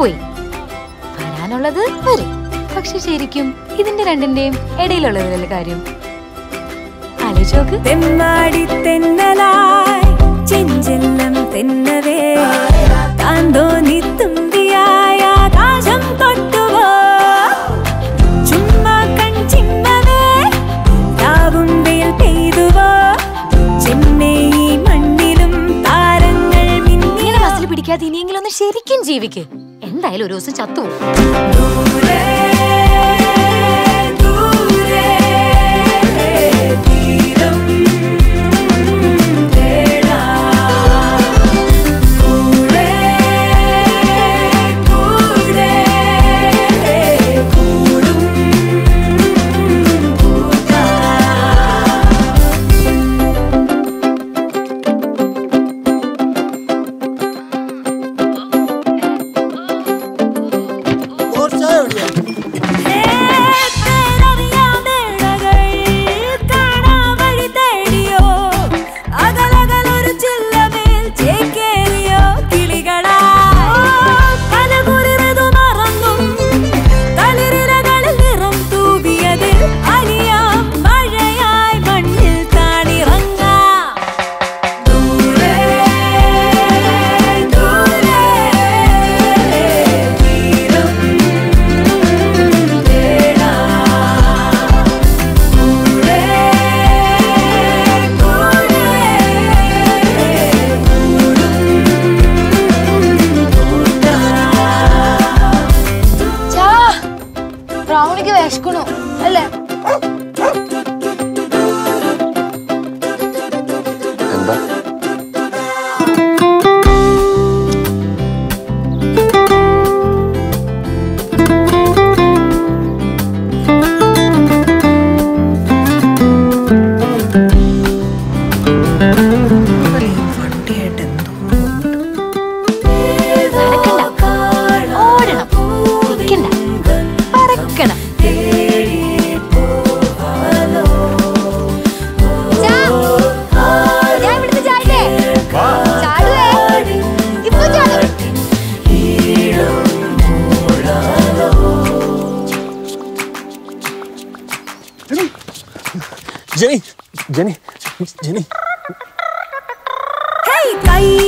പോയി വരാനുള്ളത് വരും പക്ഷെ ശരിക്കും ഇതിന്റെ രണ്ടിന്റെയും ഇടയിലുള്ളതിലല്ലേ കാര്യം ആലോചിച്ച് നോക്ക് തെമ്മാടി തെന്നലായി ചെഞ്ചെല്ലം തെന്നവേ താന്തോ നിത്തുമ്പിയായ ആകാശം തൊട്ടുവോ ചുമ്മാ കൺ ചിമ്മവേ താവും വെയിൽ പെയ്തുവോ ചെന്നൈ ഈ മണ്ണിലും താരങ്ങൾ മിന്നി ഇങ്ങനെ മസിൽ പിടിക്കാതെ ഇനിയെങ്കിലും ഒന്ന് ശരിക്കും ജീവിക്ക് എന്തായാലും ഒരു ദിവസം ചത്തുപോകും ദൂരെ ദൂരെ തീരം തേടാം കൂടെ കൂടെ കൂടും കൂട്ടാം ദൂരെ ദൂരെ തീരം ബ്രൗണിക്ക് വിശക്കണു അല്ലേ എന്താ നടക്കണ്ട ഓടണം നിൽക്കണ്ട പറക്കണം ചാ, ഞാൻ ഇവിടുന്ന് ചാടില്ലേ? ചാടുവേ. ഇപ്പൊ ചാടും. ജെനി ജെനി ജെനി ഹേയ് കൈ